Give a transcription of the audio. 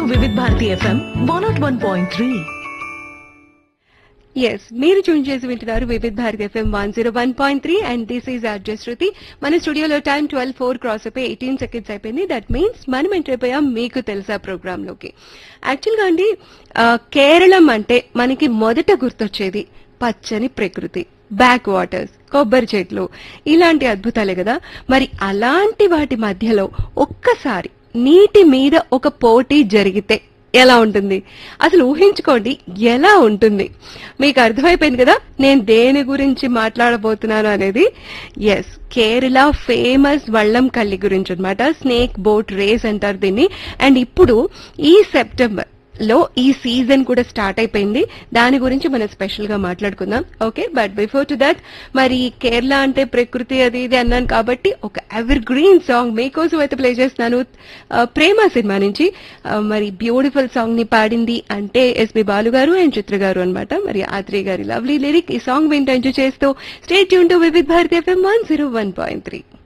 వివిధ Bharati FM one nought one point three yes మీరు tune చేసి వింటున్నారు Vividh Bharat FM one zero one point three and this is R J Shruti మన స్టూడియోలో టైం ట్వెల్వ్ ఫోర్ క్రాస్ అయిపోయి eighteen seconds అయిపోయింది దట్ మీన్స్ మనం ఎంటర్ అయిపోయాం మీకు తెలుసా ప్రోగ్రామ్ లోకి యాక్చువల్గా అండి ఆ, కేరళం అంటే మనకి మొదట గుర్తొచ్చేది పచ్చని ప్రకృతి బ్యాక్ వాటర్స్ కొబ్బరి చెట్లు ఇలాంటి అద్భుతాలే కదా మరి అలాంటి వాటి మధ్యలో ఒక్కసారి నీటి మీద ఒక పోటీ జరిగితే ఎలా ఉంటుంది అసలు ఊహించుకోండి ఎలా ఉంటుంది మీకు అర్థమైపోయింది కదా నేను దేని గురించి మాట్లాడబోతున్నాను అనేది ఎస్ కేరళ ఫేమస్ వళ్ళం కల్లి గురించి అన్నమాట స్నేక్ బోట్ రేస్ అంటారు దీన్ని అండ్ ఇప్పుడు ఈ సెప్టెంబర్ లో ఈ సీజన్ కూడా స్టార్ట్ అయిపోయింది దాని గురించి మనం స్పెషల్ గా మాట్లాడుకుందాం okay but before to that మరి కేరళ అంటే ప్రకృతి అది ఇది అన్నాను కాబట్టి ఒక ఎవర్ గ్రీన్ సాంగ్ మీకోసం అయితే ప్లే చేస్తున్నాను ఆ, ప్రేమ సినిమా నుంచి ఆ, మరి బ్యూటిఫుల్ సాంగ్ ని పాడింది అంటే ఎస్పి బాలు గారు అండ్ చిత్ర గారు అనమాట మరి ఆత్రేయ గారి లవ్లీ లిరిక్ ఈ సాంగ్ వింటూ ఎంజాయ్ చేస్తూ stay tune to Vividh Bharati FM one zero one point three